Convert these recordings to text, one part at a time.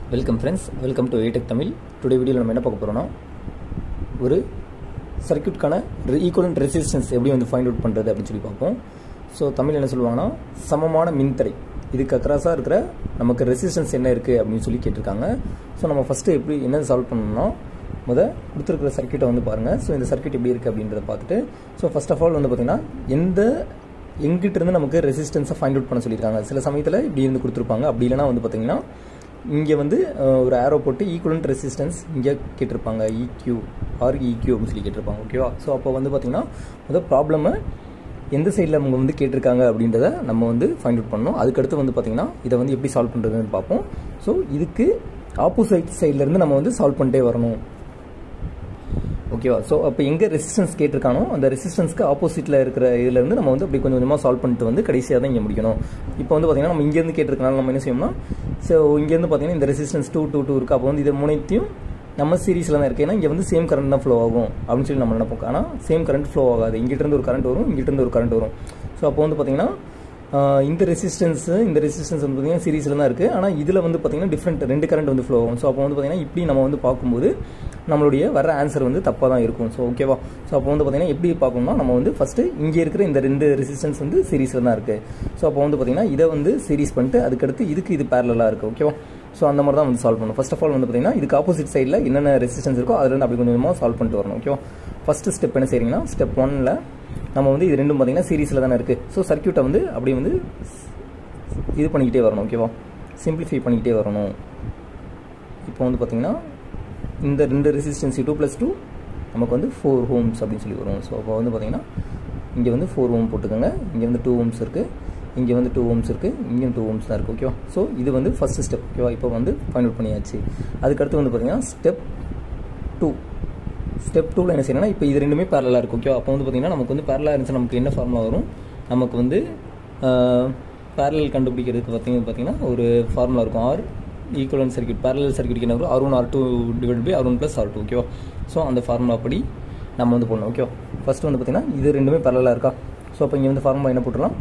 welcome friends welcome to ATech Tamil today வீடியோவில் நம்ம என்ன பார்க்க போகிறோம்னா ஒரு சர்க்கியூட்கான ஈக்குவலண்ட் ரெசிஸ்டன்ஸ் எப்படி வந்து ஃபைண்ட் அவுட் பண்ணுறது அப்படின்னு சொல்லி பார்ப்போம் ஸோ தமிழ் என்ன சொல்லுவாங்கன்னா சமமான மின்தடை இதுக்கு அக்ராஸாக இருக்கிற நமக்கு ரெசிஸ்டன்ஸ் என்ன இருக்குது அப்படின்னு சொல்லி கேட்டிருக்காங்க ஸோ நம்ம ஃபஸ்ட்டு எப்படி என்ன சால்வ் பண்ணணும்னா முத கொடுத்துருக்கிற சர்க்கியூட்டை வந்து பாருங்கள் ஸோ இந்த சர்க்கியூட் எப்படி இருக்குது அப்படின்றத பார்த்துட்டு ஸோ ஃபஸ்ட் ஆஃப் ஆல் வந்து பார்த்திங்கன்னா எந்த எங்கிட்ட இருந்து நமக்கு ரெசிஸ்டன்ஸை ஃபைண்ட் அவுட் பண்ண சொல்லியிருக்காங்க சில சமயத்தில் இப்படி இருந்து கொடுத்துருப்பாங்க அப்படி இல்லைனா வந்து பார்த்தீங்கன்னா இங்கே வந்து அஹ், ஒரு ஆரோ போட்டு ஈக்குவலண்ட் ரெசிஸ்டன்ஸ் இங்கே கேட்டிருப்பாங்க இக்யூ ஆர் இக்யூ அப்படின்னு சொல்லி கேட்டிருப்பாங்க ஓகேவா ஸோ அப்போ வந்து பார்த்தீங்கன்னா முதல் ப்ராப்ளமை எந்த சைடில் அவங்க வந்து கேட்டிருக்காங்க அப்படின்றத நம்ம வந்து ஃபைண்ட் அவுட் பண்ணணும் அதுக்கடுத்து வந்து பார்த்தீங்கன்னா இதை வந்து எப்படி சால்வ் பண்ணுறதுன்னு பார்ப்போம் ஸோ இதுக்கு ஆப்போசிட் சைட்லேருந்து நம்ம வந்து சால்வ் பண்ணிட்டே வரணும் ஓகேவா ஸோ அப்போ எங்கே ரெசிஸ்டன்ஸ் கேட்டிருக்கானோ அந்த ரெசிஸ்டன்ஸ்க்கு ஆப்போசிட்டில் இருக்கிற இதுலேருந்து நம்ம வந்து அப்படி கொஞ்சம் கொஞ்சமாக சால்வ் பண்ணிட்டு வந்து கடைசியாக தான் இங்கே முடிக்கணும் இப்போ வந்து பார்த்தீங்கன்னா நம்ம இங்கேருந்து கேட்டிருக்கனால நம்ம என்ன செய்யணும்னா ஸோ இங்கேருந்து பார்த்தீங்கன்னா இந்த ரெசிஸ்டன்ஸ் டூ டூ டூ இருக்குது அப்போ வந்து இது மூணைத்தையும் நம்ம சீரிஸில் தான் இருக்குது ஏன்னா இங்கே வந்து சேம் கரண்ட் தான் ஃப்ளோ ஆகும் அப்படின்னு சொல்லி நம்ம நினைப்போம் ஆனால் சேம் கரண்ட் ஃப்ளோ ஆகாது இங்கிட்டிருந்து ஒரு கரண்ட் வரும் இங்கிட்டிருந்து ஒரு கரண்ட் வரும் ஸோ அப்போ வந்து பார்த்தீங்கன்னா ஆஹ் இந்த ரெசிஸ்டன்ஸ் இந்த ரெசிஸ்டன்ஸ் வந்து பார்த்தீங்கன்னா சீரிஸில் தான் இருக்குது ஆனால் இதில் வந்து பார்த்தீங்கன்னா டிஃப்ரெண்ட் ரெண்டு கரண்ட் வந்து ஃப்ளோ ஆகும் ஸோ அப்போ வந்து பார்த்தீங்கன்னா இப்படி நம்ம வந்து பார்க்கும்போது நம்மளுடைய வர ஆன்சர் வந்து தப்பாக தான் இருக்கும் ஸோ ஓகேவா ஸோ அப்போ வந்து பார்த்தீங்கன்னா எப்படி பார்க்கணும்னா நம்ம வந்து ஃபஸ்ட்டு இங்கே இருக்கிற இந்த ரெண்டு ரெசிஸ்டன்ஸ் வந்து சீரிஸில் தான் இருக்குது ஸோ அப்போ வந்து பார்த்தீங்கன்னா இதை வந்து சீரிஸ் பண்ணிட்டு அதுக்கடுத்து இதுக்கு இது பேரலாக இருக்குது ஓகேவா ஸோ அந்த மாதிரி தான் வந்து சால்வ் பண்ணணும் ஃபர்ஸ்ட் ஆஃப் ஆல் வந்து பார்த்தீங்கன்னா இதுக்கு ஆப்போசிட் சைடில் என்னென்ன ரெசிஸ்டன்ஸ் இருக்கோ அதில் அப்படி கொஞ்சம் கொஞ்சமாக சால்வ் பண்ணிட்டு வரணும் ஓகேவா ஃபஸ்ட்டு ஸ்டெப் என்ன செய்றீங்கன்னா ஸ்டெப் ஒன்னில் நம்ம வந்து இது ரெண்டும் பார்த்தீங்கன்னா சீரிஸில் தானே இருக்குது ஸோ சர்க்கியூட்டை வந்து அப்படியே வந்து இது பண்ணிக்கிட்டே வரணும் ஓகேவா சிம்பிளிஃபை பண்ணிக்கிட்டே வரணும் இப்போ வந்து பார்த்தீங்கன்னா இந்த ரெண்டு ரெசிஸ்டன்ஸ் டூ ப்ளஸ் டூ நமக்கு வந்து ஃபோர் ஹோம்ஸ் அப்படின்னு சொல்லி வரும் ஸோ அப்போ வந்து பார்த்தீங்கன்னா இங்கே வந்து ஃபோர் ஹோம் போட்டுக்கோங்க இங்கே வந்து டூ ஹோம்ஸ் இருக்குது இங்கே வந்து டூ ஹோம்ஸ் இருக்குது இங்கேயும் டூ ஹோம்ஸ் தான் இருக்குது ஓகேவா ஸோ இது வந்து ஃபஸ்ட்டு ஸ்டெப் ஓகேவா இப்போ வந்து ஃபைண்ட் அவுட் பண்ணியாச்சு அதுக்கடுத்து வந்து பார்த்தீங்கன்னா ஸ்டெப் டூ ஸ்டெப் டூவில் என்ன செய்யணும்னா இப்போ இது ரெண்டுமே பேரலாக இருக்கும் ஓகேவா அப்போ வந்து பார்த்தீங்கன்னா நமக்கு வந்து பேரலாக இருந்துச்சு நமக்கு என்ன ஃபார்முலா வரும் நமக்கு வந்து பேரலல் கண்டுபிடிக்கிறதுக்கு பார்த்தீங்க பார்த்தீங்கன்னா ஒரு ஃபார்முலா இருக்கும் R equivalent circuit parallel circuit என்ன வரும் R one R two divide by R one plus R two ஓகேவா ஸோ அந்த ஃபார்முலா படி நம்ம வந்து போடணும் ஓகேவா ஃபஸ்ட்டு வந்து பார்த்தீங்கன்னா இது ரெண்டுமே பேரலாக இருக்கா ஸோ அப்போ இங்கே வந்து ஃபார்முலா என்ன போட்டுடலாம்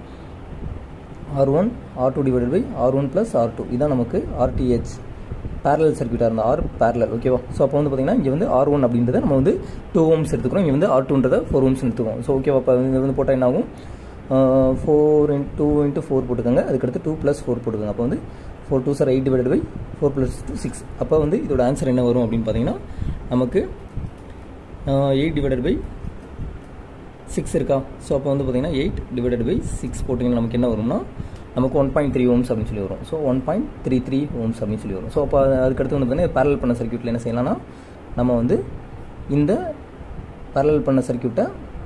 R one R two divided by R one plus R two இதான் நமக்கு ஆர்டிஹெச் பேரலல் சர்க்யூட்டாக இருந்தால் ஆர் பேரலல் ஓகேவா ஸோ அப்போ வந்து பார்த்தீங்கன்னா இங்கே வந்து ஆர் ஒன் அப்படின்றத நம்ம வந்து டூ ஓம்ஸ் எடுத்துக்கிறோம் இங்கே வந்து ஆர் டூன்றதை ஃபோர் ஓம்ஸ் எடுத்துக்கிறோம் ஸோ ஓகேவா அப்போ இங்கே வந்து போட்டால் என்ன ஆகும் four into into four போட்டுக்கோங்க அதுக்கடுத்து டூ ப்ளஸ் ஃபோர் போட்டுக்கோங்க அப்போ வந்து four two sir eight divide by four plus two six அப்போ வந்து இதோட ஆன்சர் என்ன வரும் அப்படின்னு பார்த்தீங்கன்னா நமக்கு எயிட் டிவைடட் பை சிக்ஸ் இருக்கா ஸோ அப்போ வந்து பார்த்தீங்கன்னா எயிட் டிவைடட் பை சிக்ஸ் போட்டிங்கன்னா நமக்கு என்ன வரும்னா நமக்கு ஒன் பாயிண்ட் த்ரீ ஓம்ஸ் அப்படின்னு சொல்லி வரும் so one point three three ohms அப்படின்னு சொல்லி வரும் ஸோ அப்போ அதுக்கடுத்து வந்து பார்த்தீங்கன்னா பேரல் பண்ண சர்க்யூட்டில் என்ன செய்யலாம்னா நம்ம வந்து இந்த பேரல் பண்ண சர்க்யூட்டை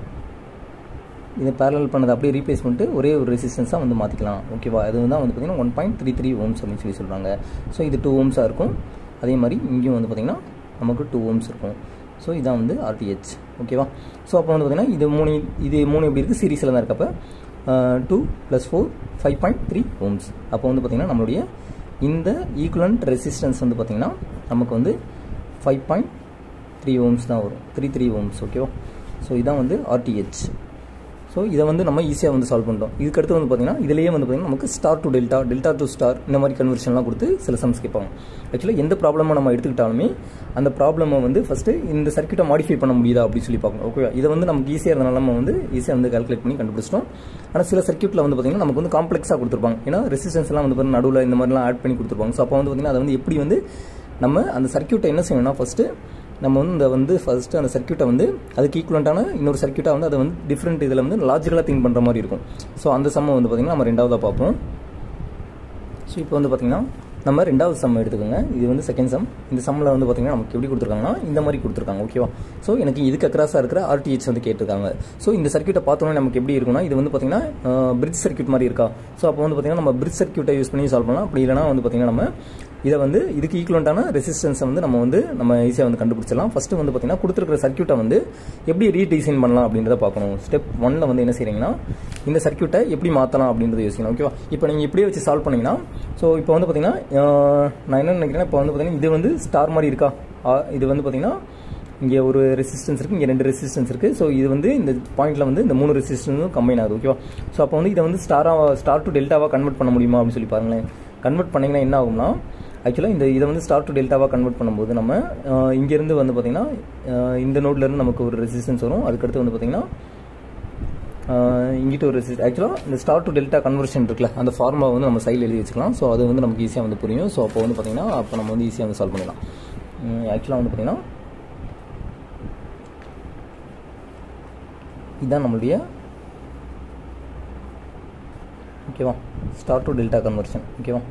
இதை பேரல் பண்ணதை அப்படியே ரீப்ளேஸ் பண்ணிட்டு ஒரே ஒரு ரெசிஸ்டன்ஸாக வந்து மாற்றிக்கலாம் ஓகேவா அது வந்து வந்து பார்த்தீங்கன்னா one point three three ohms அப்படின்னு சொல்லி சொல்கிறாங்க ஸோ இது டூ ஓம்ஸாக இருக்கும் அதே மாதிரி இங்கேயும் வந்து பார்த்திங்கன்னா நமக்கு டூ ஓம்ஸ் இருக்கும் ஸோ இதான் வந்து ஆர்டிஹெச் ஓகேவா ஸோ அப்போ வந்து பார்த்திங்கன்னா இது மூணு இது மூணு எப்படி இருக்குது சீரிஸில் தான் இருக்கப்போ two plus four five point three ohms அப்போ வந்து பார்த்திங்கன்னா நம்மளுடைய இந்த ஈக்குவலண்ட் ரெசிஸ்டன்ஸ் வந்து பார்த்திங்கன்னா நமக்கு வந்து ஃபைவ் பாயிண்ட் த்ரீ ஓம்ஸ் தான் வரும் த்ரீ த்ரீ ஓம்ஸ் ஓகேவா ஸோ இதான் வந்து ஆர்டிஹெச் ஸோ இதை வந்து நம்ம ஈஸியாக வந்து சால்வ் பண்ணிட்டோம் இதுக்கடுத்து வந்து பார்த்திங்கன்னா இதுலேயே வந்து பார்த்திங்கன்னா நமக்கு star to delta delta to star இந்த மாதிரி கன்வர்ஷன்லாம் கொடுத்து சில சம்ஸ் கேட்பாங்க ஆக்சுவலாக எந்த ப்ராப்ளமாக நம்ம எடுத்துக்கிட்டாலுமே அந்த ப்ராப்ளமை வந்து ஃபஸ்ட்டு இந்த சர்க்கியூட்டை மாடிஃபை பண்ண முடியுதா அப்படின்னு சொல்லி பார்க்கணும் ஓகே இதை வந்து நமக்கு ஈஸியாக இருந்தனால நம்ம வந்து ஈஸியாக வந்து கால்குலேட் பண்ணி கண்டுபிடிச்சிட்டோம் ஆனால் சில சர்க்கியூட்டில் வந்து பார்த்திங்கன்னா நமக்கு வந்து காம்ப்ளெக்ஸாக கொடுத்துருப்பாங்க ஏன்னா ரெசிஸ்டன்ஸ் எல்லாம் வந்து பார்த்தீங்கன்னா நடுவில் இந்த மாதிரிலாம் ஆட் பண்ணி கொடுத்துருப்பாங்க ஸோ அப்போ வந்து பார்த்திங்கன்னா அதை வந்து எப்படி வந்து நம்ம அந்த சர்க்கியூட்டை என்ன செய்யணும்னா ஃபஸ்ட்டு நம்ம வந்து இந்த வந்து ஃபஸ்ட்டு அந்த சர்க்கியூட்டை வந்து அதுக்கு ஈக்குவலண்ட்டான இன்னொரு சர்க்கியூட்டாக வந்து அதை வந்து டிஃப்ரெண்ட் இதில் வந்து லாஜிக்கலாக திங்க் பண்ணுற மாதிரி இருக்கும் ஸோ அந்த சம்மை வந்து பார்த்திங்கன்னா நம்ம ரெண்டாவதாக பார்ப்போம் ஸோ இப்போ வந்து பார்த்திங்கன்னா நம்ம ரெண்டாவது சம் எடுத்துக்கோங்க இது வந்து செகண்ட் சம் இந்த சம்மில் வந்து பார்த்திங்கன்னா நமக்கு எப்படி கொடுத்துருக்காங்கன்னா இந்த மாதிரி கொடுத்துருக்காங்க ஓகேவா ஸோ எனக்கு இதுக்கு அக்ராஸாக இருக்கிற ஆர்டிஹெச் வந்து கேட்டிருக்காங்க ஸோ இந்த சர்க்கியூட்டை பார்த்தோன்னே நமக்கு எப்படி இருக்கும்னா இது வந்து பார்த்திங்கன்னா பிரிட்ஜ் சர்க்கியூட் மாதிரி இருக்கா ஸோ அப்போ வந்து பார்த்திங்கன்னா நம்ம பிரிட்ஜ் சர்க்கியூட்டை யூஸ் பண்ணி சால்வ் பண்ணலாம் அப்படி இல்லைனா வந்து பார்த்திங்கன்னா நம்ம இதை வந்து இதுக்கு ஈக்குவலண்ட்டான ரெசிஸ்டன்ஸை வந்து நம்ம வந்து நம்ம ஈஸியாக வந்து கண்டுபிடிச்சிடலாம் ஃபஸ்ட்டு வந்து பார்த்திங்கன்னா கொடுத்துருக்கிற சர்க்கியூட்டை வந்து எப்படி ரீடிசைன் பண்ணலாம் அப்படின்றத பார்க்கணும் ஸ்டெப் ஒன்ல வந்து என்ன செய்றீங்கன்னா இந்த சர்க்கியூட்டை எப்படி மாற்றலாம் அப்படின்றத யோசிக்கணும் ஓகேவா இப்போ நீங்கள் இப்படியே வச்சு சால்வ் பண்ணீங்கன்னா ஸோ இப்போ வந்து பார்த்தீங்கன்னா ஆஹ், நான் என்ன நினைக்கிறேன்னா இப்போ வந்து பார்த்தீங்கன்னா இது வந்து ஸ்டார் மாதிரி இருக்கா ஆ, இது வந்து பார்த்தீங்கன்னா இங்கே ஒரு ரெசிஸ்டன்ஸ் இருக்குது இங்கே ரெண்டு ரெசிஸ்டன்ஸ் இருக்குது ஸோ இது வந்து இந்த பாயிண்ட்டில் வந்து இந்த மூணு ரெசிஸ்டன்ஸும் கம்பைன் ஆகுது ஓகேவா ஸோ அப்போ வந்து இதை வந்து ஸ்டாராக ஸ்டார் டு டெல்டாவாக கன்வெர்ட் பண்ண முடியுமா அப்படின்னு சொல்லி பாருங்களேன் கன்வெர்ட் பண்ணிங்கன்னா என்ன ஆகும்னா ஆக்சுவலாக இந்த இதை வந்து ஸ்டார் டு டெல்டாவாக கன்வெர்ட் பண்ணும்போது நம்ம அஹ், இங்கேருந்து வந்து பார்த்திங்கன்னா அஹ், இந்த நோட்லேருந்து நமக்கு ஒரு ரெசிஸ்டன்ஸ் வரும் அதுக்கடுத்து வந்து பார்த்திங்கன்னா ஆஹ் இங்கிட்ட ஒரு ரெசிஸ்ட் ஆக்சுவலாக இந்த ஸ்டார் டு டெல்டா கன்வர்ஷன் இருக்குல்ல அந்த ஃபார்முலா வந்து நம்ம சைடில் எழுதி வச்சுக்கலாம் ஸோ அது வந்து நமக்கு ஈஸியாக வந்து புரியும் ஸோ அப்போ வந்து பார்த்தீங்கன்னா அப்போ நம்ம வந்து ஈஸியாக வந்து சால்வ் பண்ணிடலாம் ஆக்சுவலாக வந்து பார்த்தீங்கன்னா இதுதான் நம்மளுடைய ஓகேவா ஸ்டார் டு டெல்டா கன்வர்ஷன் ஓகேவா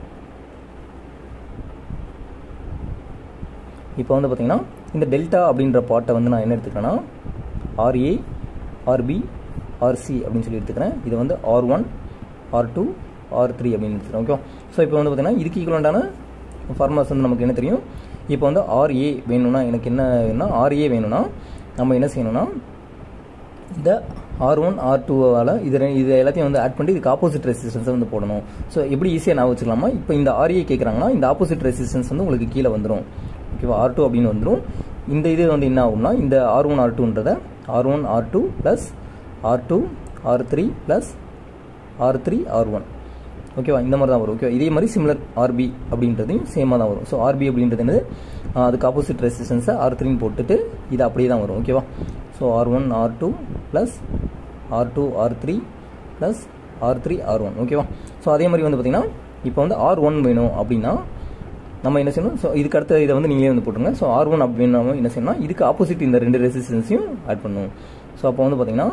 இப்போ வந்து பார்த்தீங்கன்னா இந்த டெல்டா அப்படின்ற பாட்டை வந்து நான் என்ன எடுத்துக்கிறேன்னா ஆர்ஏ ஆர்பி ஆர்சி அப்படின்னு சொல்லி எடுத்துக்கிறேன் இது வந்து R one R two R three அப்படின்னு எடுத்துக்கிறேன் ஓகே ஸோ இப்போ வந்து பார்த்தீங்கன்னா இதுக்கு ஈக்குவலண்டான ஃபார்முலாஸ் வந்து நமக்கு என்ன தெரியும் இப்போ வந்து ஆர்ஏ வேணும்னா எனக்கு என்ன வேணும்னா ஆர்ஏ வேணும்னா நம்ம என்ன செய்யணும்னா இந்த ஆர் ஒன் ஆர் டூவால் இது ரெ- இது எல்லாத்தையும் வந்து ஆட் பண்ணி இதுக்கு ஆப்போசிட் ரெசிஸ்டன்ஸை வந்து போடணும் ஸோ எப்படி ஈஸியாக நான் வச்சுக்கலாமா இப்போ இந்த ஆர்ஏ கேட்குறாங்கன்னா இந்த ஆப்போசிட் ரெசிஸ்டன்ஸ் வந்து உங்களுக்கு கீழே வந்துடும் ஓகேவா ஆர் டூ அப்படின்னு வந்துடும் இந்த இது வந்து என்ன ஆகும்னா இந்த ஆர் ஒன் ஆர் டூன்றதை R one R two plus R two R three plus R three R one ஓகேவா இந்த மாதிரி தான் வரும் ஓகே இதே மாதிரி சிமிலர் ஆர்பி அப்படின்றதையும் சேமாக தான் வரும் ஸோ ஆர்பி அப்படின்றது என்னது ஆஹ் அதுக்கு ஆப்போசிட் ரெசிஸ்டன்ஸை ஆர் த்ரீன்னு போட்டுட்டு இது அப்படியே தான் வரும் ஓகேவா so R one R two plus R two R three plus R three R one ஓகேவா ஸோ அதே மாதிரி வந்து பார்த்தீங்கன்னா இப்போ வந்து ஆர் ஒன் வேணும் அப்படின்னா நம்ம என்ன செய்யணும் ஸோ இதுக்கு அடுத்த இதை வந்து நீங்களே வந்து போட்டுருங்க ஸோ ஆர் ஒன் அப்படின்னா என்ன செய்யணும்னா இதுக்கு ஆப்போசிட் இந்த ரெண்டு ரெசிஸ்டன்ஸையும் ஆட் பண்ணணும் ஸோ அப்போ வந்து பார்த்தீங்கன்னா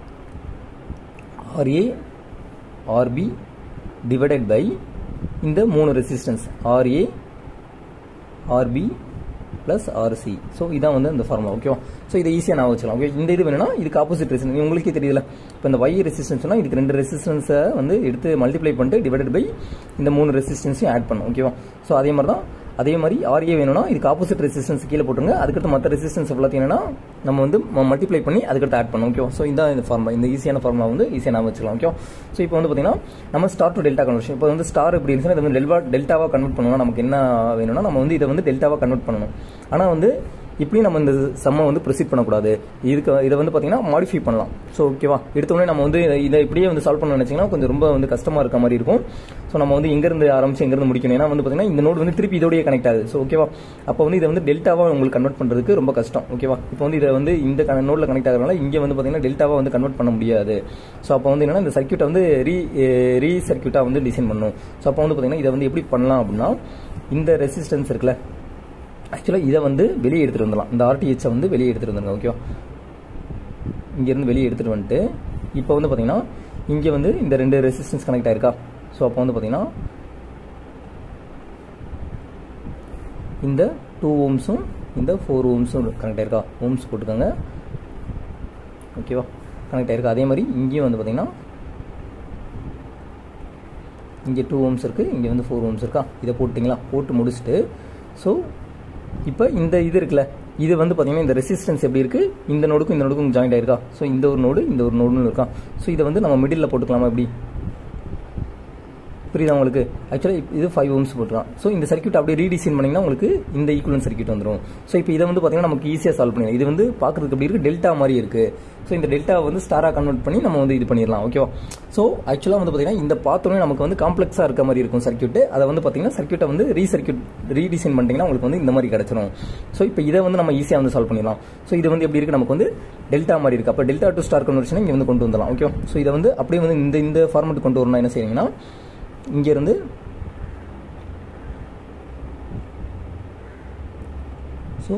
ஆர்ஏ ஆர்பி டிவைடட் பை இந்த மூணு resistance R A R B plus R C so இதான் வந்து இந்த ஃபார்முலா ஓகேவா ஸோ இதை ஈஸியாக நான் வச்சுக்கலாம் ஓகே இந்த இது வேணும்னா இதுக்கு ஆப்போசிட் ரெசிஸ்டன்ஸ் உங்களுக்கே தெரியல இப்போ இந்த ஒய் ரெசிஸ்டன்ஸ்னா இதுக்கு ரெண்டு ரெசிஸ்டன்ஸை வந்து எடுத்து மல்டிப்ளை பண்ணிட்டு டிவைடட் பை இந்த மூணு ரெசிஸ்டன்ஸையும் ஆட் பண்ணும் ஓகேவா ஸோ அதே மாதிரி தான் அதே மாதிரி ஆர்ஏ வேணும்னா இதுக்கு ஆப்போசிட் ரெசிஸ்டன்ஸ் கீழே போட்டுருங்க அதுக்கடுத்து மற்ற ரெசிஸ்டன்ஸ் எல்லாத்தையும் என்னன்னா நம்ம வந்து மல்டிப்ளை பண்ணி அதுக்கடுத்து ஆட் பண்ணணும் ஓகேவா ஸோ இதான் இந்த ஃபார்முலா இந்த ஈஸியான ஃபார்முலா வந்து ஈஸியாக நான் வச்சுக்கலாம் ஓகே ஸோ இப்போ வந்து பார்த்தீங்கன்னா நம்ம ஸ்டார் டு டெல்டா கன்வர்ஷன் இப்போ வந்து ஸ்டார் எப்படி இருந்துச்சுன்னா இதை வந்து டெல்வா டெல்டாவாக கன்வெர்ட் பண்ணணும்னா நமக்கு என்ன வேணும்னா நம்ம வந்து இதை வந்து டெல்டாவாக கன்வெர்ட் பண்ணணும் ஆனால் வந்து இப்படி நம்ம இந்த செம்மை வந்து ப்ரொசீட் பண்ணக்கூடாது இதுக்கு இதை வந்து பார்த்தீங்கன்னா மாடிஃபை பண்ணலாம் ஸோ ஓகேவா எடுத்தோடனே நம்ம வந்து இதை- இதை இப்படியே வந்து சால்வ் பண்ண நினச்சிங்கன்னா கொஞ்சம் ரொம்ப வந்து கஷ்டமாக இருக்க மாதிரி இருக்கும் ஸோ நம்ம வந்து எங்கேருந்து ஆரம்பிச்சு எங்கேருந்து முடிக்கணும் ஏன்னா வந்து பார்த்தீங்கன்னா இந்த நோடு வந்து திருப்பி இதோடய கனெக்ட் ஆகுது ஸோ ஓகேவா அப்போ வந்து இதை வந்து டெல்டாவாக உங்களுக்கு கன்வெர்ட் பண்ணுறதுக்கு ரொம்ப கஷ்டம் ஓகேவா இப்போ வந்து இதை வந்து இந்த நோடில் கனெக்ட் ஆகிறதுனால இங்கே வந்து பார்த்தீங்கன்னா டெல்டாவாக வந்து கன்வெர்ட் பண்ண முடியாது ஸோ அப்போ வந்து என்னன்னா இந்த சர்க்யூட்டை வந்து ரீ ரீ சர்க்யூட்டாக வந்து டிசைன் பண்ணணும் ஸோ அப்போ வந்து பார்த்தீங்கன்னா இதை வந்து எப்படி பண்ணலாம் அப்படின்னா இந்த ரெசிஸ்டன்ஸ் இருக்குல்ல ஆக்சுவலாக இதை வந்து வெளியே எடுத்துகிட்டு வந்துடலாம் இந்த ஆர்டிஹெச்சை வந்து வெளியே எடுத்துகிட்டு வந்துருங்க ஓகேவா இங்கேருந்து வெளியே எடுத்துகிட்டு வந்துட்டு இப்போ வந்து பார்த்தீங்கன்னா இங்கே வந்து இந்த ரெண்டு ரெசிஸ்டன்ஸ் கனெக்ட் ஆயிருக்கா ஸோ அப்போ வந்து பார்த்தீங்கன்னா இந்த டூ ஓம்ஸும் இந்த ஃபோர் ஓம்ஸும் கனெக்ட் ஆயிருக்கா ஓம்ஸ் போட்டுக்கோங்க ஓகேவா கனெக்ட் ஆயிருக்கு அதே மாதிரி இங்கேயும் வந்து பார்த்தீங்கன்னா இங்கே டூ ஓம்ஸ் இருக்குது இங்கே வந்து ஃபோர் ஓம்ஸ் இருக்கா இதை போட்டிங்களா போட்டு முடிச்சுட்டு ஸோ இப்போ இந்த இது இருக்குல்ல இது வந்து பார்த்தீங்கன்னா இந்த ரெசிஸ்டன்ஸ் எப்படி இருக்குது இந்த நோடுக்கும் இந்த நோடுக்கும் ஜாயிண்ட் ஆயிருக்கா ஸோ இந்த ஒரு நோடு இந்த ஒரு நோடுன்னு இருக்கா ஸோ இதை வந்து நம்ம மிடில் போட்டுக்கலாமா எப்படி புரியுதா உங்களுக்கு ஆக்சுவலாக இது ஃபைவ் ஓம்ஸ் போட்டுருக்கான் ஸோ இந்த சர்க்யூட் அப்படியே ரீடிசைன் பண்ணிங்கன்னா உங்களுக்கு இந்த ஈக்குவலன் சர்க்யூட் வந்துடும் ஸோ இப்போ இதை வந்து பார்த்தீங்கன்னா நமக்கு ஈஸியாக சால்வ் பண்ணிடலாம் இது வந்து பார்க்குறதுக்கு எப்படி இருக்குது டெல்டா மாதிரி இருக்குது ஸோ இந்த டெல்டாவை வந்து ஸ்டாராக கன்வெர்ட் பண்ணி நம்ம வந்து இது பண்ணிடலாம் ஓகேவா ஸோ ஆக்சுவலாக வந்து பார்த்தீங்கன்னா இந்த பார்த்தோன்னே நமக்கு வந்து காம்ப்ளெக்ஸாக இருக்க மாதிரி இருக்கும் சர்க்யூட் அதை வந்து பார்த்தீங்கன்னா சர்க்யூட்டை வந்து ரீ சர்க்யூட் ரீடிசைன் பண்ணிட்டீங்கன்னா உங்களுக்கு வந்து இந்த மாதிரி கிடச்சிரும் ஸோ இப்போ இதை வந்து நம்ம ஈஸியாக வந்து சால்வ் பண்ணிடலாம் ஸோ இது வந்து எப்படி இருக்குது நமக்கு வந்து டெல்டா மாதிரி இருக்குது அப்போ டெல்டா டு ஸ்டார் கன்வர்ஷனை இங்கே வந்து கொண்டு வந்துடலாம் ஓகே ஸோ இதை வந்து அப்படியே வந்து இந்த இந்த ஃபார்மெட் கொண்டு வரணும் என்ன செய்றீங்கன்னா இங்கேருந்து ஸோ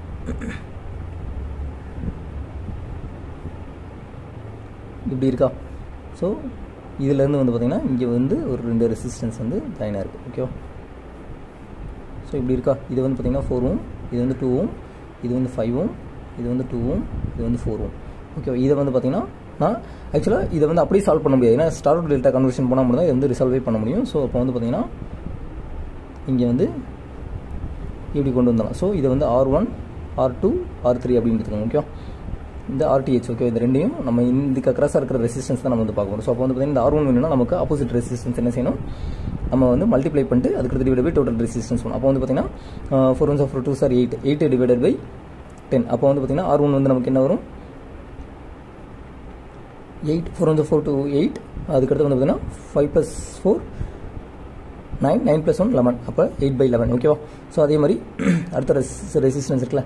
இப்படி இருக்கா ஸோ இதுலேருந்து வந்து பார்த்தீங்கன்னா இங்கே வந்து ஒரு ரெண்டு ரெசிஸ்டன்ஸ் வந்து ஜாயின் இருக்குது ஓகேவா ஸோ இப்படி இருக்கா இது வந்து பார்த்தீங்கன்னா ஃபோர் ஓம் இது வந்து டூ ஓம் இது வந்து ஃபைவ் ஓம் இது வந்து டூ ஓம் இது வந்து ஃபோர் ஓம் ஓகே இதை வந்து பார்த்தீங்கன்னா நான் ஆக்சுவலாக இதை வந்து அப்படியே சால்வ் பண்ண முடியாது ஏன்னா ஸ்டார் டு டெல்டா கன்வர்ஷன் பண்ணால் மட்டும் தான் இதை வந்து ரிசால்வே பண்ண முடியும் ஸோ அப்போ வந்து பார்த்தீங்கன்னா இங்கே வந்து இப்படி கொண்டு வந்துடலாம் ஸோ இதை வந்து R one R two R three அப்படின்னு எடுத்துக்கோங்க ஓகே இந்த ஆர்டிஹெச் ஓகே இந்த ரெண்டையும் நம்ம இந்த அக்ராஸாக இருக்கிற ரெசிஸ்டன்ஸ் தான் நம்ம வந்து பார்க்க போகிறோம் ஸோ அப்போ வந்து பார்த்தீங்கன்னா இந்த ஆர் ஒன் வேணும்னா நமக்கு ஆப்போசிட் ரெசிஸ்டன்ஸ் என்ன செய்யணும் நம்ம வந்து மல்டிப்ளை பண்ணிட்டு அதுக்கு டிவைட் பை டோட்டல் ரெசிஸ்டன்ஸ் வரும் அப்போ வந்து பார்த்தீங்கன்னா four one four two sir eight eight divided by ten அப்போ வந்து பார்த்தீங்கன்னா ஆர் ஒன் வந்து நமக்கு என்ன வரும் எயிட் ஃபோர் வந்து ஃபோர் டூ எயிட் அதுக்கடுத்து வந்து பார்த்தீங்கன்னா five plus four nine nine plus one eleven அப்போ எயிட் பை லெவன் ஓகேவா ஸோ அதே மாதிரி அடுத்த ரெசிஸ்டன்ஸ் இருக்குல்ல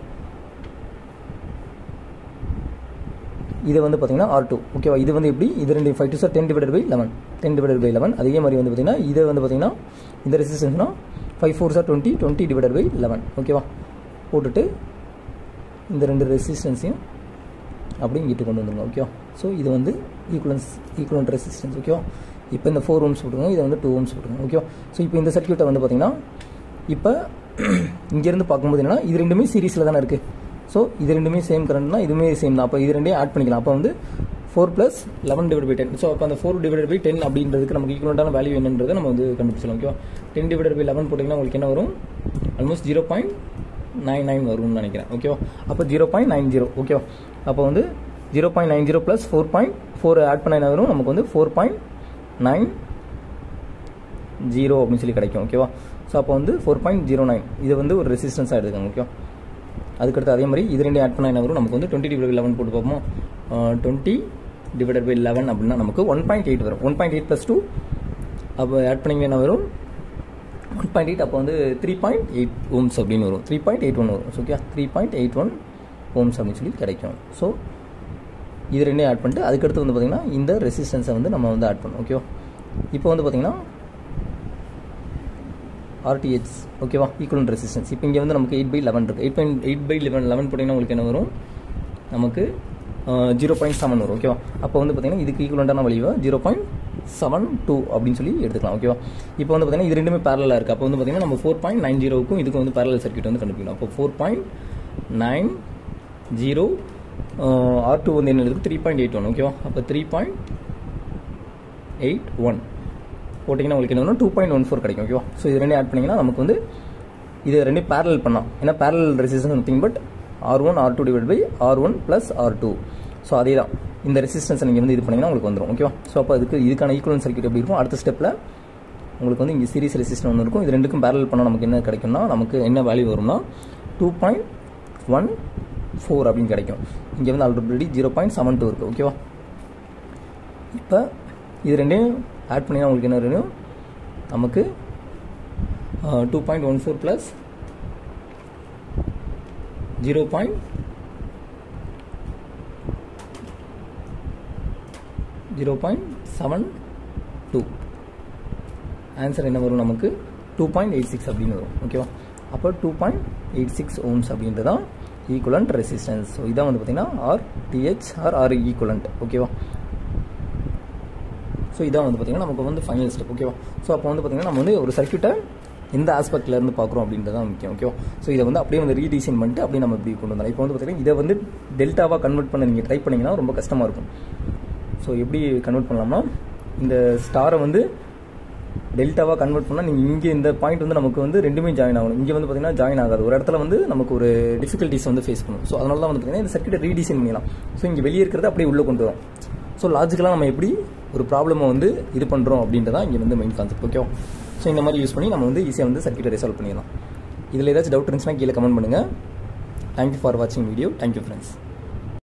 இது வந்து பார்த்தீங்கன்னா ஆர் டூ ஓகேவா இது வந்து எப்படி இது ரெண்டு five two sir ten divided by eleven ten divided by eleven அதே மாதிரி வந்து பார்த்தீங்கன்னா இது வந்து பார்த்தீங்கன்னா இந்த ரெசிஸ்டன்ஸ்னா five four sir twenty twenty divided by eleven ஓகேவா போட்டுட்டு இந்த ரெண்டு ரெசிஸ்டன்ஸையும் அப்படி இங்கிட்டு கொண்டு வந்துருங்க ஓகேவா ஸோ இது வந்து ஈக்குவலன்ஸ் ஈக்குவலன்ட் ரெசிஸ்டன்ஸ் ஓகேவா இப்போ இந்த ஃபோர் ஓம்ஸ் போட்டுருங்க இதை வந்து டூ ஓம்ஸ் போட்டுருங்க ஓகேவா ஸோ இப்போ இந்த சர்க்கியூட்டை வந்து பார்த்தீங்கன்னா இப்போ இங்கேருந்து பார்க்கும்போது என்னன்னா இது ரெண்டுமே சீரீஸில் தானே இருக்குது ஸோ இது ரெண்டுமே சேம் கரண்ட்னா இதுவுமே சேம் தான் அப்போ இது ரெண்டையும் ஆட் பண்ணிக்கலாம் அப்போ வந்து four plus eleven divide by ten so அப்போ அந்த ஃபோர் டிவைட் பை டென் அப்படின்றதுக்கு நமக்கு ஈக்குவலான வேல்யூ என்னன்றதை நம்ம வந்து கண்டுபிடிச்சலாம் ஓகேவா டென் டிவைட் பை லெவன் போட்டிங்கன்னா உங்களுக்கு என்ன வரும் almost zero point nine nine வரும்னு நினைக்கிறேன் ஓகேவா அப்போ ஜீரோ பாயிண்ட் நைன் ஜீரோ ஓகேவா அப்போ வந்து zero point nine zero plus four point four add பண்ண என்ன வரும் நமக்கு வந்து ஃபோர் பாயிண்ட் நைன் ஜீரோ அப்படின்னு சொல்லி கிடைக்கும் ஓகேவா ஸோ அப்போ வந்து ஃபோர் பாயிண்ட் ஜீரோ நைன் இது வந்து ஒரு ரெசிஸ்டன்ஸாக எடுத்துக்கோங்க ஓகேவா அதுக்கடுத்து அதே மாதிரி இது ரெண்டு ஆட் பண்ண என்ன வரும் நமக்கு வந்து டுவெண்ட்டி டிவைட் லெவன் போட்டு பார்ப்போம் டுவெண்ட்டி டிவைடட் பை லெவன் அப்படின்னா நமக்கு ஒன் பாயிண்ட் எயிட் வரும் one point eight plus two அப்போ ஆட் பண்ணிங்க என்ன வரும் ஒன் பாயிண்ட் எயிட் அப்போ வந்து த்ரீ பாயிண்ட் எயிட் ஓம்ஸ் அப்படின்னு வரும் த்ரீ பாயிண்ட் எயிட் ஒன் வரும் okay three point eight one ohms அப்படின்னு சொல்லி கிடைக்கும் ஸோ இது ரெண்டையும் ஆட் பண்ணிட்டு அதுக்கடுத்து வந்து பார்த்திங்கன்னா இந்த ரெசிஸ்டன்ஸை வந்து நம்ம வந்து ஆட் பண்ணோம் ஓகேவா இப்போ வந்து பார்த்திங்கன்னா ஆர்டிஹெச் ஓகேவா ஈக்குவலன் ரெசிஸ்டன்ஸ் இப்போ இங்கே வந்து நமக்கு எயிட் பை லெவன் இருக்குது eight point eight by eleven eleven போட்டிங்கன்னா உங்களுக்கு என்ன வரும் நமக்கு ஜீரோ பாயிண்ட் செவன் வரும் ஓகேவா அப்போ வந்து பார்த்திங்கன்னா இதுக்கு ஈக்குவலண்டான வழிவா ஜீரோ பாயிண்ட் செவன் டூ அப்படின்னு சொல்லி எடுத்துக்கலாம் ஓகேவா இப்போ வந்து பார்த்திங்கன்னா இது ரெண்டுமே பேரலாக இருக்குது அப்போ வந்து பார்த்திங்கன்னா நம்ம ஃபோர் பாயிண்ட் நைன் ஜீரோவுக்கும் இதுக்கு வந்து பேரல் சர்க்கியூட் வந்து கண்டுபிடிக்கணும் அப்போ four point nine zero R two வந்து என்ன இருக்குது த்ரீ பாயிண்ட் எயிட் ஒன் ஓகேவா அப்போ த்ரீ பாயிண்ட் எயிட் ஒன் போட்டிங்கன்னா உங்களுக்கு என்ன டூ பாயிண்ட் ஒன் ஃபோர் கிடைக்கும் ஓகேவா ஸோ இது ரெண்டு ஆட் பண்ணிங்கன்னா நமக்கு வந்து இது ரெண்டையும் பேரல் பண்ணலாம் ஏன்னா parallel resistance nothing but R one R two divide by R one plus R two so அதே தான் இந்த ரெசிஸ்டன்ஸை நீங்கள் வந்து இது பண்ணிங்கன்னா உங்களுக்கு வந்துடும் ஓகேவா ஸோ அப்போ அதுக்கு இதுக்கான ஈக்குவலன் சர்க்கியூட் எப்படி இருக்கும் அடுத்த ஸ்டெப்பில் உங்களுக்கு வந்து இங்கே சீரிஸ் ரெசிஸ்டன் ஒன்று இருக்கும் இது ரெண்டுக்கும் பேரல் பண்ணால் நமக்கு என்ன கிடைக்கும்னா நமக்கு என்ன வேல்யூ வரும்னா டூ பாயிண்ட் ஒன் ஃபோர் அப்படின்னு கிடைக்கும் இங்கே வந்து already zero point seven two இருக்குது ஓகேவா இப்போ இது ரெண்டையும் ஆட் பண்ணினா உங்களுக்கு என்ன வரும் நமக்கு two point one four plus zero point zero point seven two answer என்ன வரும் நமக்கு டூ பாயிண்ட் எயிட் சிக்ஸ் அப்படின்னு வரும் ஓகேவா அப்போ two point eight six ohms அப்படின்றது தான் ஈக்குவலண்ட் ரெசிஸ்டன்ஸ் ஸோ இதான் வந்து பார்த்தீங்கன்னா R TH R R equivalent ஓகேவா ஸோ இதான் வந்து பார்த்தீங்கன்னா நமக்கு வந்து ஃபைனல் ஸ்டெப் ஓகேவா ஸோ அப்போ வந்து பார்த்தீங்கன்னா நம்ம வந்து ஒரு சர்க்கியூட்டை எந்த ஆஸ்பெக்ட்ல இருந்து பார்க்குறோம் அப்படின்றது தான் முக்கியம் ஓகேவா ஸோ இதை வந்து அப்படியே வந்து ரீடிசைன் பண்ணிட்டு அப்படியே நம்ம இப்படி கொண்டு வந்தோம் இப்போ வந்து பார்த்தீங்கன்னா இதை வந்து டெல்டாவாக கன்வெர்ட் பண்ண நீங்கள் ட்ரை பண்ணிங்கன்னா ரொம்ப கஷ்டமாக இருக்கும் ஸோ எப்படி கன்வெர்ட் பண்ணலாம்னா இந்த ஸ்டாரை வந்து டெல்டாவாக கன்வெர்ட் பண்ணால் நீங்கள் இங்கே இந்த பாயிண்ட் வந்து நமக்கு வந்து ரெண்டுமே ஜாயின் ஆகணும் இங்கே வந்து பார்த்தீங்கன்னா ஜாயின் ஆகாது ஒரு இடத்துல வந்து நமக்கு ஒரு டிஃபிகல்ட்டிஸ் வந்து ஃபேஸ் பண்ணும் ஸோ அதனால தான் வந்து பார்த்தீங்கன்னா இந்த சர்க்கியூட்டை ரீடிசைன் பண்ணிடலாம் ஸோ இங்கே வெளியே இருக்கிறத அப்படியே உள்ளே கொண்டு வரும் ஸோ லாஜிக்கலாக நம்ம எப்படி ஒரு ப்ராப்ளமை வந்து இது பண்ணுறோம் அப்படின்றதான் இங்கே வந்து மெயின் கான்செப்ட் ஓகே ஸோ இந்த மாதிரி யூஸ் பண்ணி நம்ம வந்து ஈஸியாக வந்து சர்க்கியூட்டை ரிசால்வ் பண்ணிடலாம் இதில் ஏதாச்சும் டவுட் இருந்துச்சுன்னா கீழே கமெண்ட் பண்ணுங்கள் தேங்க்யூ ஃபார் வாட்சிங் வீடியோ தேங்க்யூ ஃப்ரெண்ட்ஸ்